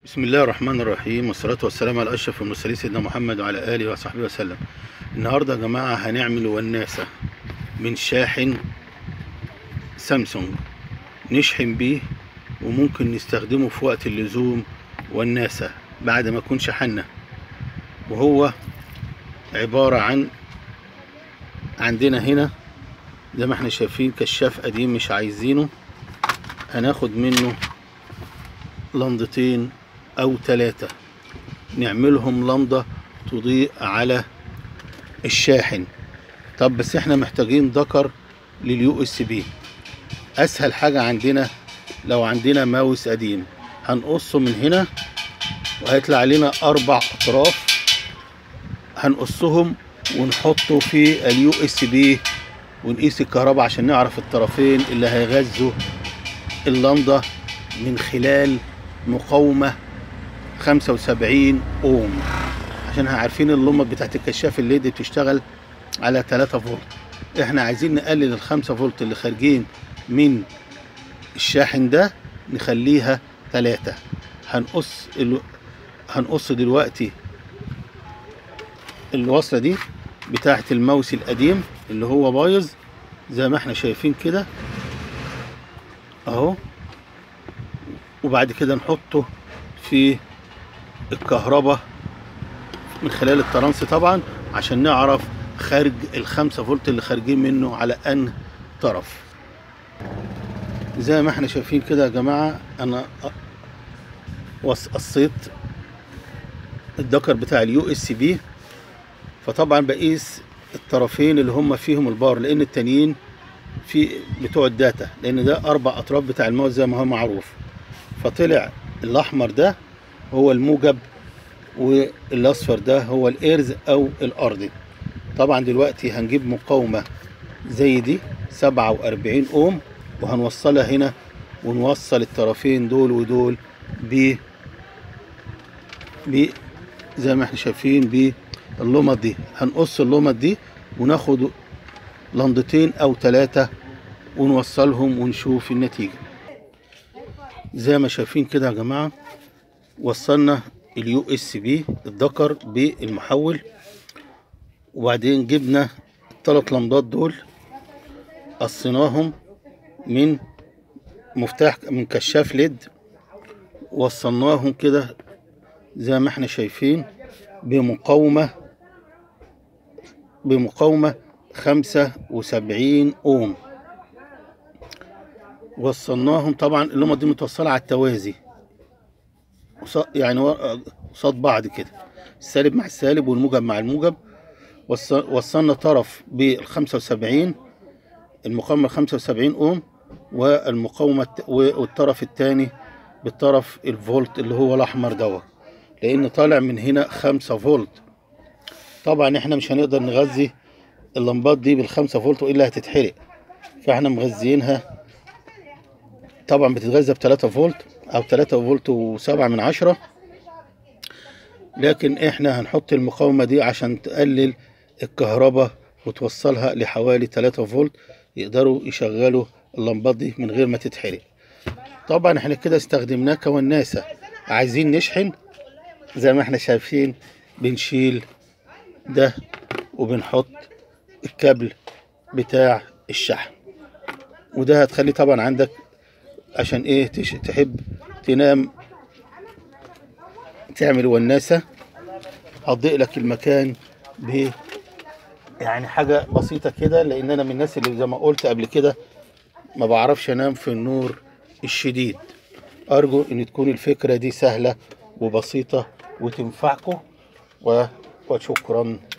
بسم الله الرحمن الرحيم والصلاة والسلام على أشرف المرسلين سيدنا محمد وعلى آله وصحبه وسلم النهاردة يا جماعة هنعمل وناسة من شاحن سامسونج نشحن بيه وممكن نستخدمه في وقت اللزوم وناسة بعد ما يكون شحنا وهو عبارة عن عندنا هنا زي ما احنا شايفين كشاف قديم مش عايزينه هناخد منه لمضتين او ثلاثة نعملهم لمضة تضيء على الشاحن طب بس احنا محتاجين ذكر لليو اس بي اسهل حاجة عندنا لو عندنا ماوس قديم هنقصه من هنا وهيطلع لنا اربع اطراف هنقصهم ونحطه في اليو اس بي ونقيس الكهرباء عشان نعرف الطرفين اللي هيغذوا اللمضة من خلال مقاومة 75 اوم عشان عارفين اللمبة بتاعت الكشاف الليد بتشتغل على 3 فولت احنا عايزين نقلل ال 5 فولت اللي خارجين من الشاحن ده نخليها 3 هنقص ال... هنقص دلوقتي الوصلة دي بتاعت الماوس القديم اللي هو بايظ زي ما احنا شايفين كده اهو وبعد كده نحطه في الكهرباء من خلال الترانس طبعا عشان نعرف خارج الخمسة فولت اللي خارجين منه على ان طرف زي ما احنا شايفين كده يا جماعة انا قصيت الدكر بتاع اليو اس بي فطبعا بقيس الطرفين اللي هم فيهم البار لان التانيين في بتوع الداتا لان ده اربع اطراف بتاع الماوس زي ما هو معروف فطلع الاحمر ده هو الموجب والاصفر ده هو الايرز او الارضي طبعا دلوقتي هنجيب مقاومه زي دي 47 اوم وهنوصلها هنا ونوصل الطرفين دول ودول ب ب زي ما احنا شايفين باللمض دي هنقص اللمض دي وناخد لمضتين او ثلاثه ونوصلهم ونشوف النتيجه زي ما شايفين كده يا جماعه وصلنا اليو اس بي الذكر بالمحول وبعدين جبنا الثلاث لمضات دول قصيناهم من مفتاح من كشاف ليد وصلناهم كده زي ما احنا شايفين بمقاومة بمقاومة خمسة وسبعين اوم وصلناهم طبعا اللمبة دي متوصلة على التوازي يعني قصاد بعض كده السالب مع السالب والموجب مع الموجب وصلنا طرف بال 75 المقاومة 75 اوم والمقاومة والطرف الثاني بالطرف الفولت اللي هو الاحمر دوت لان طالع من هنا 5 فولت طبعا احنا مش هنقدر نغذي اللمبات دي بالخمسة فولت والا هتتحرق فاحنا مغذيينها طبعا بتتغذى بتلاتة فولت او تلاتة فولت وسبعة من عشرة لكن احنا هنحط المقاومة دي عشان تقلل الكهرباء وتوصلها لحوالي تلاتة فولت يقدروا يشغلوا اللمبات دي من غير ما تتحرق طبعا احنا كده استخدمناه كوناسة عايزين نشحن زي ما احنا شايفين بنشيل ده وبنحط الكابل بتاع الشحن وده هتخلي طبعا عندك عشان ايه تحب تنام تعمل وناسة هتضيق لك المكان ب يعني حاجة بسيطة كده لان انا من الناس اللي زي ما قلت قبل كده ما بعرفش انام في النور الشديد ارجو ان تكون الفكرة دي سهلة وبسيطة وتنفعكم وشكرا